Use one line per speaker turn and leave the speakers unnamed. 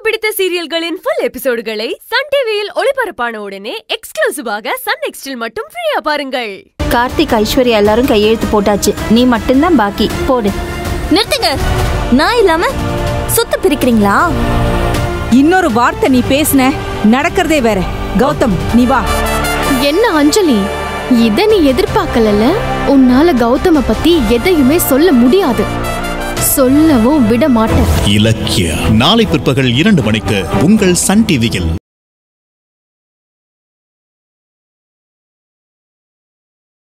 பிடித்த சீரியல்களின் full எபிசோடுகளை Sun டிவியில் ஒளிபரப்பான உடனே எக்ஸ்க்ளூசிவாக சன் நெக்ஸ்டில் மட்டும் ஃப்ரீயா பாருங்கள்
கார்த்திக் ஐஸ்வர்யா எல்லாரும் கையெழுத்து போட்டாச்சு நீ மட்டும்தான் பாக்கி போடு
நிறுத்துங்க நான் இல்லாம சொத்து பிரிக்கிறீங்களா
இன்னொரு வார்த்தை நீ பேசுன நடக்கிறதே வேற கௌதம் நீ வா
என்ன அஞ்சலி இத நீ எதிர்பார்க்கலல உன்னால கௌதம பத்தி எதையுமே சொல்ல முடியாது சொல்லவும் விட மாட்டேன்
இலக்கிய நாளை பிற்பகல் இரண்டு மணிக்கு உங்கள் சன் டிவியில்